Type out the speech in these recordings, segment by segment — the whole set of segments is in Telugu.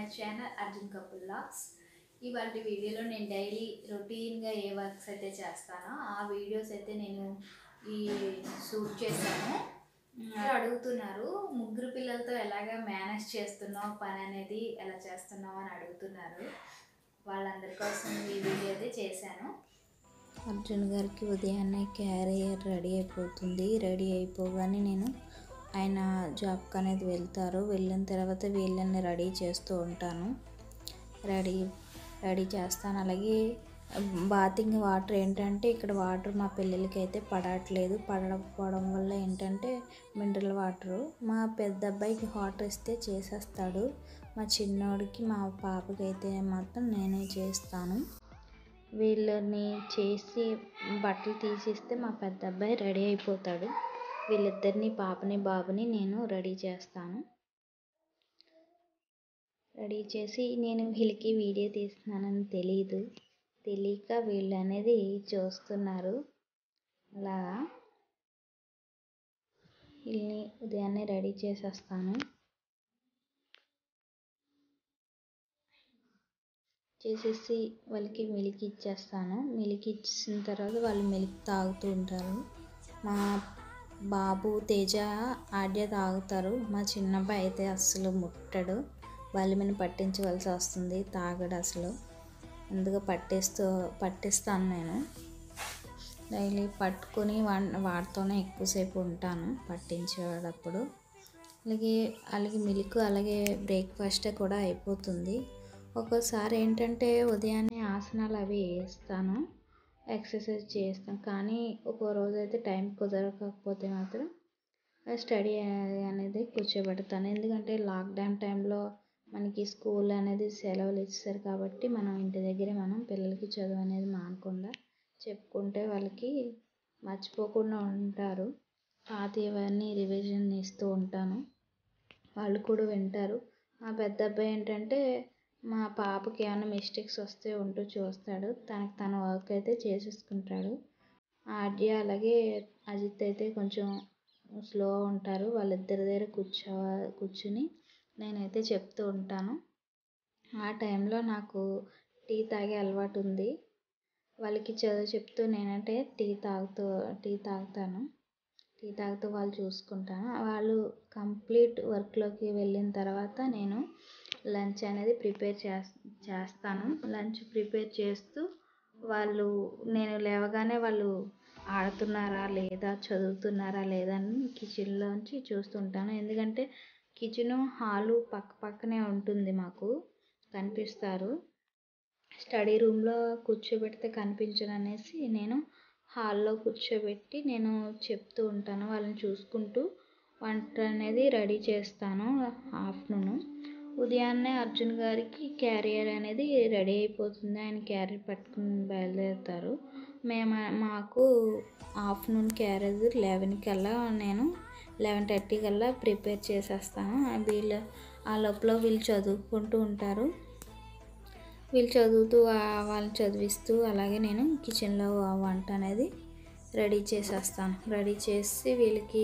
ఛానల్ అర్జున్ కపుల్ లాక్స్ ఇవాళ వీడియోలో నేను డైలీ రొటీన్గా ఏ వర్క్స్ అయితే చేస్తానో ఆ వీడియోస్ అయితే నేను ఈ షూట్ చేశాను అందరూ అడుగుతున్నారు ముగ్గురు పిల్లలతో ఎలాగ మేనేజ్ చేస్తున్నావు పని అనేది ఎలా చేస్తున్నావు అని అడుగుతున్నారు వాళ్ళందరి కోసం ఈ వీడియో అయితే చేశాను అర్జున్ గారికి ఉదయాన్నే క్యారియర్ రెడీ అయిపోతుంది రెడీ అయిపోగానే నేను ఆయన జాబ్కి అనేది వెళ్తారు వెళ్ళిన తర్వాత వీళ్ళని రెడీ చేస్తూ ఉంటాను రెడీ రెడీ చేస్తాను అలాగే బాతింగ్ వాటర్ ఏంటంటే ఇక్కడ వాటర్ మా పిల్లలకి అయితే పడట్లేదు పడకపోవడం వల్ల ఏంటంటే మినరల్ వాటరు మా పెద్ద అబ్బాయికి వాటర్ ఇస్తే చేసేస్తాడు మా చిన్నోడికి మా పాపకి అయితే మాత్రం నేనే చేస్తాను వీళ్ళని చేసి బట్టలు తీసిస్తే మా పెద్ద అబ్బాయి రెడీ అయిపోతాడు వీళ్ళిద్దరిని పాపని బాబుని నేను రెడీ చేస్తాను రెడీ చేసి నేను వీళ్ళకి వీడియో తీస్తున్నానని తెలియదు తెలియక వీళ్ళు అనేది చూస్తున్నారు అలాగా వీళ్ళని ఉదయాన్నే రెడీ చేసేస్తాను చేసేసి వాళ్ళకి మిల్క్ ఇచ్చేస్తాను మిల్క్ ఇచ్చిన తర్వాత వాళ్ళు మిల్క్ తాగుతూ ఉంటారు మా బాబు తేజ ఆడ్య తాగుతారు మా చిన్నబ్బాయి అయితే అస్సలు ముట్టడు వాళ్ళ మీద పట్టించవలసి వస్తుంది తాగడు అసలు అందుకు పట్టిస్తూ పట్టిస్తాను నేను డైలీ పట్టుకొని వా వాడితోనే ఎక్కువసేపు ఉంటాను పట్టించేటప్పుడు అలాగే అలాగే మిల్క్ అలాగే బ్రేక్ఫాస్ట్ కూడా అయిపోతుంది ఒక్కోసారి ఏంటంటే ఉదయాన్నే ఆసనాలు అవి వేస్తాను ఎక్సర్సైజ్ చేస్తాను కానీ ఒక్కో రోజు అయితే టైం కుదరకపోతే మాత్రం స్టడీ అనేది కూర్చోబెడతాను ఎందుకంటే లాక్డౌన్ టైంలో మనకి స్కూల్ అనేది సెలవులు ఇచ్చారు కాబట్టి మనం ఇంటి దగ్గరే మనం పిల్లలకి చదువు అనేది మానకుండా చెప్పుకుంటే వాళ్ళకి మర్చిపోకుండా ఉంటారు పాతవన్నీ రివిజన్ ఇస్తూ ఉంటాను వాళ్ళు కూడా వింటారు మా పెద్ద అబ్బాయి ఏంటంటే మా పాపకి ఏమైనా మిస్టేక్స్ వస్తే ఉంటూ చూస్తాడు తనకి తన వర్క్ అయితే చేసేసుకుంటాడు ఆద్య అలాగే అజిత్ అయితే కొంచెం స్లో ఉంటారు వాళ్ళిద్దరి దగ్గర కూర్చో కూర్చుని నేనైతే చెప్తూ ఉంటాను ఆ టైంలో నాకు టీ తాగే అలవాటు ఉంది వాళ్ళకి చదువు చెప్తూ నేనంటే టీ తాగుతూ టీ తాగుతాను టీ తాగుతూ వాళ్ళు చూసుకుంటాను వాళ్ళు కంప్లీట్ వర్క్లోకి వెళ్ళిన తర్వాత నేను లంచ్ అనేది ప్రిపేర్ చేస్ చేస్తాను లంచ్ ప్రిపేర్ చేస్తూ వాళ్ళు నేను లేవగానే వాళ్ళు ఆడుతున్నారా లేదా చదువుతున్నారా లేదా అని కిచెన్లోంచి చూస్తుంటాను ఎందుకంటే కిచెను హాలు పక్క పక్కనే ఉంటుంది మాకు కనిపిస్తారు స్టడీ రూమ్లో కూర్చోబెడితే కనిపించను అనేసి నేను హాల్లో కూర్చోబెట్టి నేను చెప్తూ ఉంటాను వాళ్ళని చూసుకుంటూ వంట అనేది రెడీ చేస్తాను ఆఫ్టర్నూన్ ఉదయాన్నే అర్జున్ గారికి క్యారియర్ అనేది రెడీ అయిపోతుంది ఆయన క్యారియర్ పట్టుకుని బయలుదేరుతారు మేము మాకు ఆఫ్టర్నూన్ క్యారియర్ లెవెన్ కల్లా నేను లెవెన్ థర్టీ కల్లా ప్రిపేర్ చేసేస్తాను వీళ్ళు ఆ లోపల వీళ్ళు చదువుకుంటూ ఉంటారు వీళ్ళు చదువుతూ వాళ్ళని చదివిస్తూ అలాగే నేను కిచెన్లో వంట అనేది రెడీ చేసేస్తాను రెడీ చేసి వీళ్ళకి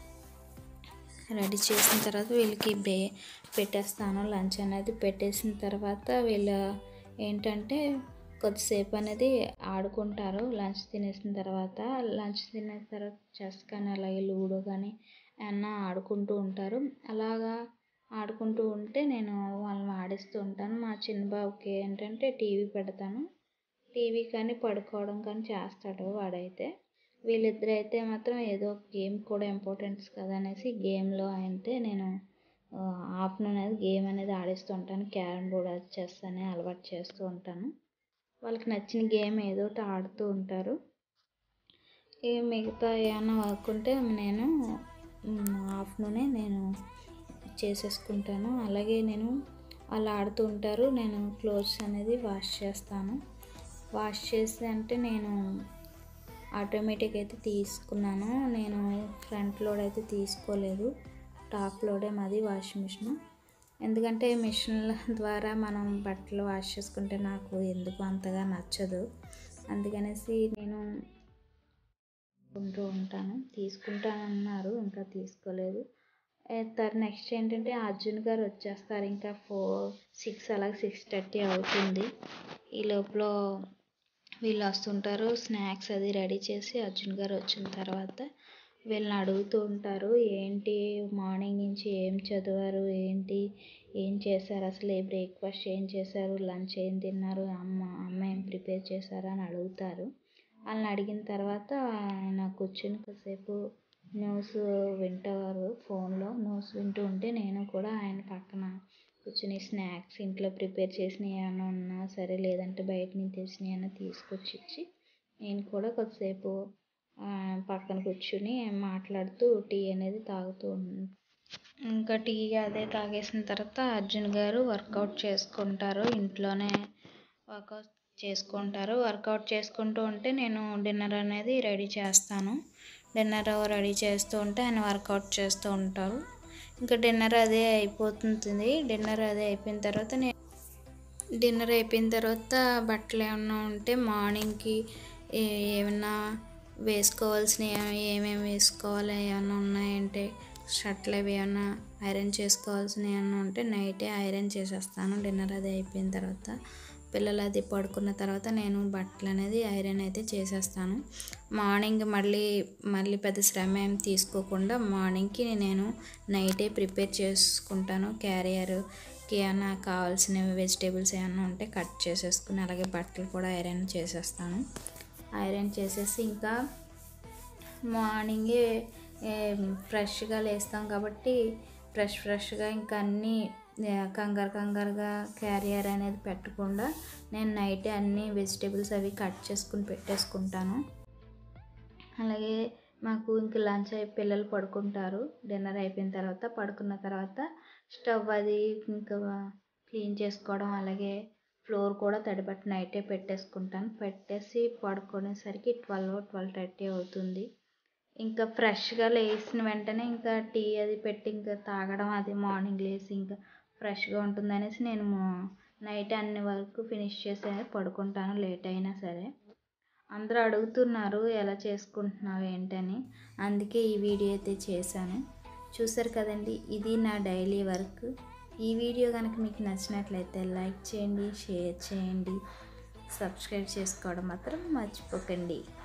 రెడీ చేసిన తర్వాత వీళ్ళకి బ్రే పెట్టేస్తాను లంచ్ అనేది పెట్టేసిన తర్వాత వీళ్ళు ఏంటంటే కొద్దిసేపు అనేది ఆడుకుంటారు లంచ్ తినేసిన తర్వాత లంచ్ తిన్న తర్వాత చెస్ కానీ అలాగే లూడో కానీ ఏమన్నా ఆడుకుంటూ ఉంటారు అలాగా ఆడుకుంటూ ఉంటే నేను వాళ్ళని ఆడిస్తూ ఉంటాను మా చిన్న బాబుకి ఏంటంటే టీవీ పెడతాను టీవీ కానీ పడుకోవడం కానీ చేస్తాడు వాడైతే వీళ్ళిద్దరు అయితే మాత్రం ఏదో ఒక గేమ్ కూడా ఇంపార్టెంట్స్ కదా అనేసి గేమ్లో అయితే నేను ఆఫ్టర్నూన్ అనేది గేమ్ అనేది ఆడిస్తూ ఉంటాను క్యారమ్ బోర్డ్ చెస్ అని అలవాటు చేస్తూ ఉంటాను వాళ్ళకి నచ్చిన గేమ్ ఏదో ఒకటి ఆడుతూ ఉంటారు ఏ మిగతా ఏమైనా వర్క్ ఉంటే నేను ఆఫ్టర్నూనే నేను చేసేసుకుంటాను అలాగే నేను వాళ్ళు ఆడుతూ ఉంటారు నేను క్లోత్స్ అనేది వాష్ చేస్తాను వాష్ చేసి అంటే నేను ఆటోమేటిక్ అయితే తీసుకున్నాను నేను ఫ్రంట్ లోడ్ అయితే తీసుకోలేదు టాప్ లోడే మాది వాషింగ్ మిషన్ ఎందుకంటే మిషన్ల ద్వారా మనం బట్టలు వాష్ చేసుకుంటే నాకు ఎందుకు అంతగా నచ్చదు అందుకనేసి నేను కొంటూ ఉంటాను తీసుకుంటానన్నారు ఇంకా తీసుకోలేదు తర్వాత నెక్స్ట్ ఏంటంటే అర్జున్ గారు వచ్చేస్తారు ఇంకా ఫోర్ సిక్స్ అలాగే సిక్స్ థర్టీ అవుతుంది ఈ లోపల వీళ్ళు వస్తుంటారు స్నాక్స్ అది రెడీ చేసి అర్జున్ గారు వచ్చిన తర్వాత వీళ్ళని అడుగుతూ ఉంటారు ఏంటి మార్నింగ్ నుంచి ఏం చదివారు ఏంటి ఏం చేశారు అసలు ఏ బ్రేక్ఫాస్ట్ ఏం చేశారు లంచ్ ఏం తిన్నారు అమ్మ అమ్మ ఏం ప్రిపేర్ చేశారు అని అడుగుతారు వాళ్ళని అడిగిన తర్వాత ఆయన కూర్చుని కాసేపు న్యూస్ వింటారు ఫోన్లో న్యూస్ వింటూ ఉంటే నేను కూడా ఆయన పక్కన కూర్చుని స్నాక్స్ ఇంట్లో ప్రిపేర్ చేసినవి ఏమైనా ఉన్నా సరే లేదంటే బయట నుంచి తెచ్చినవి ఏమైనా తీసుకొచ్చి ఇచ్చి నేను కూడా కొద్దిసేపు పక్కన కూర్చుని మాట్లాడుతూ టీ అనేది తాగుతూ ఇంకా టీ అదే తాగేసిన తర్వాత అర్జున్ గారు వర్కౌట్ చేసుకుంటారు ఇంట్లోనే వర్కౌట్ చేసుకుంటారు వర్కౌట్ చేసుకుంటూ ఉంటే నేను డిన్నర్ అనేది రెడీ చేస్తాను డిన్నర్ రెడీ చేస్తూ ఉంటే ఆయన వర్కౌట్ చేస్తూ ఉంటారు ఇంకా డిన్నర్ అదే అయిపోతుంది డిన్నర్ అదే అయిపోయిన తర్వాత నేను డిన్నర్ అయిపోయిన తర్వాత బట్టలు ఏమన్నా ఉంటే మార్నింగ్కి ఏమన్నా వేసుకోవాల్సినవి ఏమేమి వేసుకోవాలి ఏమన్నా ఉన్నాయంటే షర్ట్లు అవి ఏమన్నా ఐరన్ చేసుకోవాల్సినవి ఏమన్నా ఉంటే నైటే ఐరన్ చేసేస్తాను డిన్నర్ అది అయిపోయిన తర్వాత పిల్లలు అది పడుకున్న తర్వాత నేను బట్టలు అనేది ఐరన్ అయితే చేసేస్తాను మార్నింగ్ మళ్ళీ మళ్ళీ పెద్ద శ్రమ ఏం తీసుకోకుండా మార్నింగ్కి నేను నైటే ప్రిపేర్ చేసుకుంటాను క్యారియర్కి ఏమైనా కావాల్సిన వెజిటేబుల్స్ ఏమైనా ఉంటే కట్ చేసేసుకుని అలాగే బట్టలు కూడా ఐరన్ చేసేస్తాను ఐరన్ చేసేసి ఇంకా మార్నింగే ఫ్రెష్గా లేస్తాం కాబట్టి ఫ్రెష్ ఫ్రెష్గా ఇంకా అన్నీ కంగారు కంగారుగా క్యారియర్ అనేది పెట్టకుండా నేను నైటే అన్ని వెజిటేబుల్స్ అవి కట్ చేసుకుని పెట్టేసుకుంటాను అలాగే మాకు ఇంక లంచ్ అయి పిల్లలు పడుకుంటారు డిన్నర్ అయిపోయిన తర్వాత పడుకున్న తర్వాత స్టవ్ అది ఇంకా క్లీన్ చేసుకోవడం అలాగే ఫ్లోర్ కూడా తడిబట్టి నైటే పెట్టేసుకుంటాను పెట్టేసి పడుకునేసరికి ట్వెల్వ్ ట్వెల్వ్ థర్టీ అవుతుంది ఇంకా ఫ్రెష్గా లేచిన వెంటనే ఇంకా టీ అది పెట్టి ఇంకా తాగడం అది మార్నింగ్ లేచి ఇంకా ఫ్రెష్గా ఉంటుంది అనేసి నేను నైట్ అన్ని వరకు ఫినిష్ చేసే పడుకుంటాను లేట్ అయినా సరే అందరూ అడుగుతున్నారు ఎలా చేసుకుంటున్నావు ఏంటని అందుకే ఈ వీడియో అయితే చేశాను చూసారు కదండి ఇది నా డైలీ వర్క్ ఈ వీడియో కనుక మీకు నచ్చినట్లయితే లైక్ చేయండి షేర్ చేయండి సబ్స్క్రైబ్ చేసుకోవడం మాత్రం మర్చిపోకండి